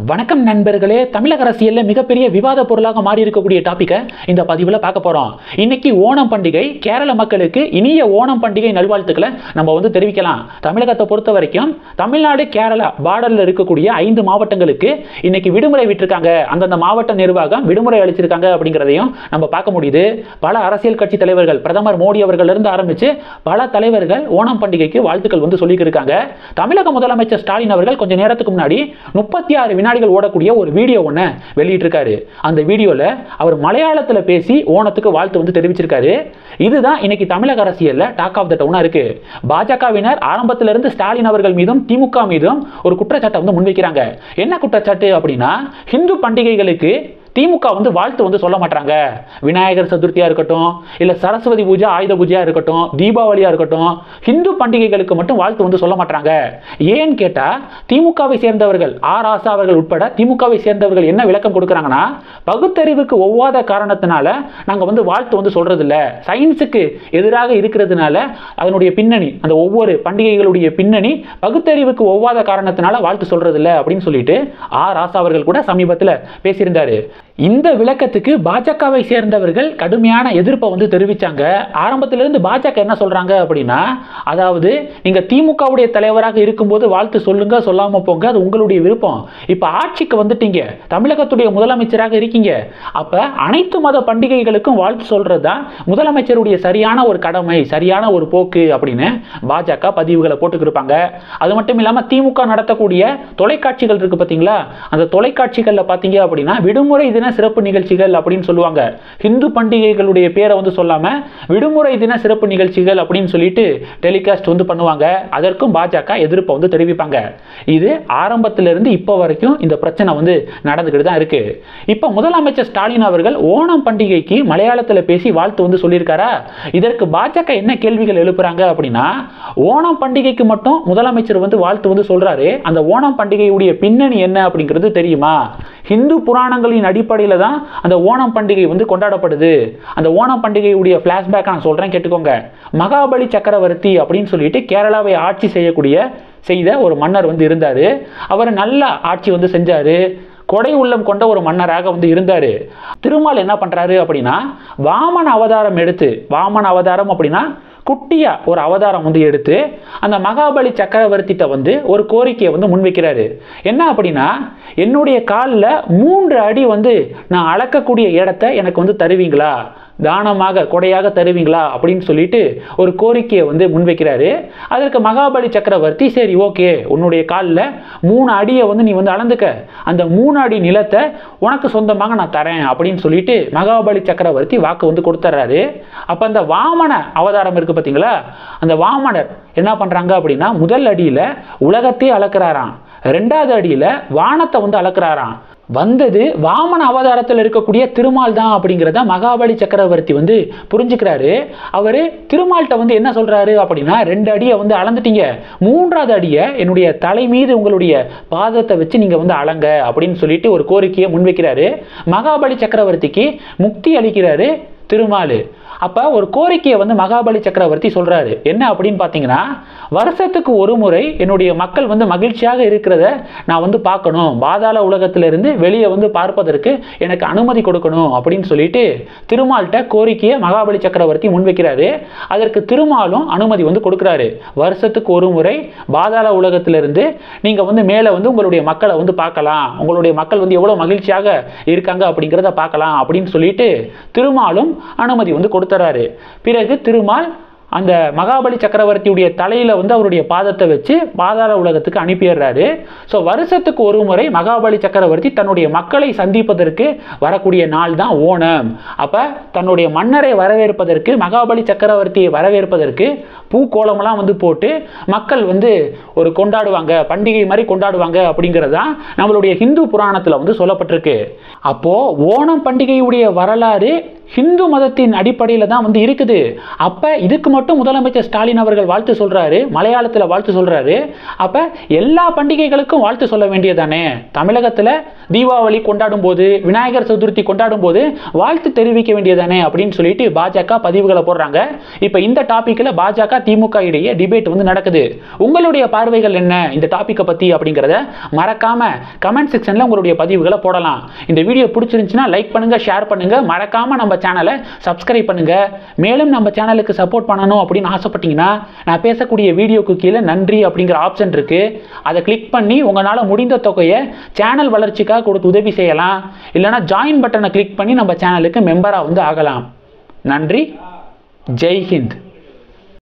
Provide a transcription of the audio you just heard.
வணக்கம் நண்பர்களே தமிழக அரசியலில் மிகப்பெரிய விவாத பொருளாக மாறி இருக்கக்கூடிய டாப்பிக்கை இந்த பதிவில் பார்க்க போகிறோம் இன்னைக்கு ஓணம் பண்டிகை கேரள மக்களுக்கு இனிய ஓணம் பண்டிகை நல்வாழ்த்துக்களை நம்ம வந்து தெரிவிக்கலாம் தமிழகத்தை பொறுத்த வரைக்கும் தமிழ்நாடு கேரளா பார்டரில் இருக்கக்கூடிய ஐந்து மாவட்டங்களுக்கு இன்னைக்கு விடுமுறை விட்டிருக்காங்க அந்தந்த மாவட்ட நிர்வாகம் விடுமுறை அளிச்சிருக்காங்க அப்படிங்கிறதையும் நம்ம பார்க்க முடியுது பல அரசியல் கட்சி தலைவர்கள் பிரதமர் மோடி அவர்கள் இருந்து ஆரம்பித்து பல தலைவர்கள் ஓணம் பண்டிகைக்கு வாழ்த்துக்கள் வந்து சொல்லியிருக்காங்க தமிழக முதலமைச்சர் ஸ்டாலின் அவர்கள் கொஞ்சம் நேரத்துக்கு முன்னாடி முப்பத்தி ஆறு வினாடிகள் ஓடக்கூடிய ஒரு வீடியோ ஒன்று வெளியிட்டிருக்காரு அந்த வீடியோவில் அவர் மலையாளத்தில் பேசி ஓணத்துக்கு வாழ்த்து வந்து தெரிவிச்சிருக்காரு இதுதான் இன்னைக்கு தமிழக அரசியலில் டாக் ஆஃப் த டவுனாக இருக்கு பாஜகவினர் ஆரம்பத்திலிருந்து ஸ்டாலின் அவர்கள் மீதும் திமுக மீதும் ஒரு குற்றச்சாட்டை வந்து முன்வைக்கிறாங்க என்ன குற்றச்சாட்டு அப்படின்னா ஹிந்து பண்டிகைகளுக்கு திமுக வந்து வாழ்த்து வந்து சொல்ல மாட்டாங்க விநாயகர் சதுர்த்தியா இருக்கட்டும் இல்ல சரஸ்வதி பூஜை ஆயுத பூஜையா இருக்கட்டும் தீபாவளியா இருக்கட்டும் ஹிந்து பண்டிகைகளுக்கு மட்டும் வாழ்த்து வந்து சொல்ல மாட்டாங்க ஏன்னு கேட்டா திமுகவை சேர்ந்தவர்கள் ஆர் ஆசா அவர்கள் உட்பட திமுகவை சேர்ந்தவர்கள் என்ன விளக்கம் கொடுக்குறாங்கன்னா பகுத்தறிவுக்கு ஒவ்வாத காரணத்தினால நாங்க வந்து வாழ்த்து வந்து சொல்றது இல்ல சயின்ஸுக்கு எதிராக இருக்கிறதுனால அதனுடைய பின்னணி அந்த ஒவ்வொரு பண்டிகைகளுடைய பின்னணி பகுத்தறிவுக்கு ஒவ்வாத காரணத்தினால வாழ்த்து சொல்றது இல்ல அப்படின்னு சொல்லிட்டு ஆர் ஆசா அவர்கள் கூட சமீபத்தில் பேசியிருந்தாரு இந்த விளக்கத்துக்கு பாஜகவை சேர்ந்தவர்கள் கடுமையான எதிர்ப்பை வந்து தெரிவிச்சாங்க ஆரம்பத்திலிருந்து பாஜக என்ன சொல்றாங்க அப்படின்னா அதாவது நீங்க திமுகவுடைய தலைவராக இருக்கும்போது வாழ்த்து சொல்லுங்க சொல்லாம போங்க அது உங்களுடைய விருப்பம் இப்ப ஆட்சிக்கு வந்துட்டீங்க தமிழகத்துடைய முதலமைச்சராக இருக்கீங்க அப்ப அனைத்து மத பண்டிகைகளுக்கும் வாழ்த்து சொல்றது தான் முதலமைச்சருடைய சரியான ஒரு கடமை சரியான ஒரு போக்கு அப்படின்னு பாஜக பதிவுகளை போட்டுக்கிருப்பாங்க அது மட்டும் இல்லாம திமுக நடத்தக்கூடிய தொலைக்காட்சிகள் இருக்கு பாத்தீங்களா அந்த தொலைக்காட்சிகள்ல பாத்தீங்க அப்படின்னா விடுமுறை தின சிறப்பு நிகழ்ச்சிகள் அப்படின்னு சொல்லுவாங்க ஹிந்து பண்டிகைகளுடைய பேரை வந்து சொல்லாம விடுமுறை தின சிறப்பு நிகழ்ச்சிகள் அப்படின்னு சொல்லிட்டு டெலிகாஸ்ட் வந்து பண்ணுவாங்க அதற்கும் பாஜக எதிர்ப்பை வந்து தெரிவிப்பாங்க இது ஆரம்பத்திலிருந்து இப்போ வரைக்கும் இந்த பிரச்சனை வந்து நடந்துக்கிட்டு தான் இருக்கு இப்போ முதலமைச்சர் ஸ்டாலின் அவர்கள் ஓணம் பண்டிகைக்கு மலையாளத்தில் பேசி வாழ்த்து வந்து சொல்லியிருக்காரா இதற்கு பாஜக என்ன கேள்விகள் எழுப்புறாங்க அப்படின்னா ஓணம் பண்டிகைக்கு மட்டும் முதலமைச்சர் வந்து வாழ்த்து வந்து சொல்றாரு அந்த ஓணம் பண்டிகையுடைய பின்னணி என்ன அப்படிங்கிறது தெரியுமா ஹிந்து புராணங்களின் அடிப்படையில் தான் அந்த ஓணம் பண்டிகை வந்து கொண்டாடப்படுது அந்த ஓணம் பண்டிகையுடைய ஃப்ளாஷ்பேக் நான் சொல்கிறேன் கேட்டுக்கோங்க மகாபலி சக்கரவர்த்தி அப்படின்னு சொல்லிட்டு கேரளாவை ஆட்சி செய்யக்கூடிய செய்த ஒரு மன்னர் வந்து இருந்தார் அவர் நல்ல ஆட்சி வந்து செஞ்சார் கொடை உள்ளம் கொண்ட ஒரு மன்னராக வந்து இருந்தார் திருமால் என்ன பண்ணுறாரு அப்படின்னா வாமன அவதாரம் எடுத்து வாமன அவதாரம் அப்படின்னா குட்டியா ஒரு அவதாரம் வந்து எடுத்து அந்த மகாபலி சக்கரவர்த்திட்ட வந்து ஒரு கோரிக்கையை வந்து முன்வைக்கிறாரு என்ன அப்படின்னா என்னுடைய காலில் மூன்று அடி வந்து நான் அளக்கக்கூடிய இடத்த எனக்கு வந்து தருவீங்களா தானமாக கொடையாக தருவீங்களா அப்படின்னு சொல்லிட்டு ஒரு கோரிக்கையை வந்து முன்வைக்கிறாரு அதற்கு மகாபலி சக்கரவர்த்தி சரி ஓகே உன்னுடைய காலில் மூணு அடியை வந்து நீ வந்து அளந்துக்க அந்த மூணு அடி நிலத்தை உனக்கு சொந்தமாக நான் தரேன் அப்படின்னு சொல்லிட்டு மகாபலி சக்கரவர்த்தி வாக்கு வந்து கொடுத்துட்றாரு அப்போ அந்த வாமன அவதாரம் இருக்கு பார்த்தீங்களா அந்த வாமனர் என்ன பண்ணுறாங்க அப்படின்னா முதல் அடியில் உலகத்தையே அளக்குறாராம் ரெண்டாவது அடியில் வானத்தை வந்து அளக்குறாராம் வந்தது வாமன அவதாரத்தில் இருக்கக்கூடிய திருமால் தான் அப்படிங்கிறத மகாபலி சக்கரவர்த்தி வந்து புரிஞ்சுக்கிறாரு அவர் திருமால்கிட்ட வந்து என்ன சொல்றாரு அப்படின்னா ரெண்டு அடியை வந்து அளந்துட்டீங்க மூன்றாவது அடியை என்னுடைய தலை மீது உங்களுடைய பாதத்தை வச்சு நீங்க வந்து அளங்க அப்படின்னு சொல்லிட்டு ஒரு கோரிக்கையை முன்வைக்கிறாரு மகாபலி சக்கரவர்த்திக்கு முக்தி அளிக்கிறாரு திருமால் அப்போ ஒரு கோரிக்கையை வந்து மகாபலி சக்கரவர்த்தி சொல்கிறாரு என்ன அப்படின்னு பார்த்தீங்கன்னா வருஷத்துக்கு ஒரு முறை என்னுடைய மக்கள் வந்து மகிழ்ச்சியாக இருக்கிறத நான் வந்து பார்க்கணும் பாதாள உலகத்திலிருந்து வெளியே வந்து பார்ப்பதற்கு எனக்கு அனுமதி கொடுக்கணும் அப்படின்னு சொல்லிட்டு திருமால்கிட்ட கோரிக்கையை மகாபலி சக்கரவர்த்தி முன்வைக்கிறாரு அதற்கு திருமாலும் அனுமதி வந்து கொடுக்குறாரு வருஷத்துக்கு ஒரு முறை பாதாள உலகத்திலிருந்து நீங்கள் வந்து மேலே வந்து உங்களுடைய மக்களை வந்து பார்க்கலாம் உங்களுடைய மக்கள் வந்து எவ்வளோ மகிழ்ச்சியாக இருக்காங்க அப்படிங்கிறத பார்க்கலாம் அப்படின்னு சொல்லிட்டு திருமாலும் அனுமதி வந்து கொடுத்துறாரு பிறகு திருமால் அந்த மகாபலி சக்கரவர்த்தியுடைய தலையில் வந்து அவருடைய பாதத்தை வச்சு பாதாள உலகத்துக்கு அனுப்பிடுறாரு ஸோ வருஷத்துக்கு ஒரு முறை மகாபலி சக்கரவர்த்தி தன்னுடைய மக்களை சந்திப்பதற்கு வரக்கூடிய நாள் தான் ஓணம் அப்போ தன்னுடைய மன்னரை வரவேற்பதற்கு மகாபலி சக்கரவர்த்தியை வரவேற்பதற்கு பூக்கோளமெல்லாம் வந்து போட்டு மக்கள் வந்து ஒரு கொண்டாடுவாங்க பண்டிகை மாதிரி கொண்டாடுவாங்க அப்படிங்கிறது தான் நம்மளுடைய ஹிந்து புராணத்தில் வந்து சொல்லப்பட்டிருக்கு அப்போது ஓணம் பண்டிகையுடைய வரலாறு ஹிந்து மதத்தின் அடிப்படையில் தான் வந்து இருக்குது அப்போ இதுக்கு மட்டும் மட்டும் முதலமைச்சர் ஸ்டாலின் அவர்கள் வாழ்த்து சொல்றாரு மலையாளத்தில் வாழ்த்து சொல்றாரு அப்ப எல்லா பண்டிகைகளுக்கும் வாழ்த்து சொல்ல வேண்டியதானே தமிழகத்தில் தீபாவளி கொண்டாடும் போது விநாயகர் சதுர்த்தி கொண்டாடும் போது வாழ்த்து தெரிவிக்க வேண்டியதானே அப்படின்னு சொல்லிட்டு பாஜக பதிவுகளை போடுறாங்க இப்போ இந்த டாப்பிக்கில் பாஜக திமுக இடையே டிபேட் வந்து நடக்குது உங்களுடைய பார்வைகள் என்ன இந்த டாப்பிக்கை பற்றி அப்படிங்கிறத மறக்காம கமெண்ட் செக்ஷனில் உங்களுடைய பதிவுகளை போடலாம் இந்த வீடியோ பிடிச்சிருந்துச்சுன்னா லைக் பண்ணுங்க ஷேர் பண்ணுங்க மறக்காம நம்ம சேனலை சப்ஸ்கிரைப் பண்ணுங்க மேலும் நம்ம சேனலுக்கு சப்போர்ட் பண்ணணும் அப்படின்னு ஆசைப்பட்டீங்கன்னா நான் பேசக்கூடிய வீடியோக்கு கீழே நன்றி அப்படிங்கிற ஆப்ஷன் இருக்கு அதை கிளிக் பண்ணி உங்களால் முடிந்த தொகையை சேனல் வளர்ச்சிக்காக கொடுத்து உதவி செய்யலாம் இல்லைனா ஜாயின் பட்டனை கிளிக் பண்ணி நம்ம சேனலுக்கு மெம்பராக வந்து ஆகலாம் நன்றி ஜெய் ஹிந்த்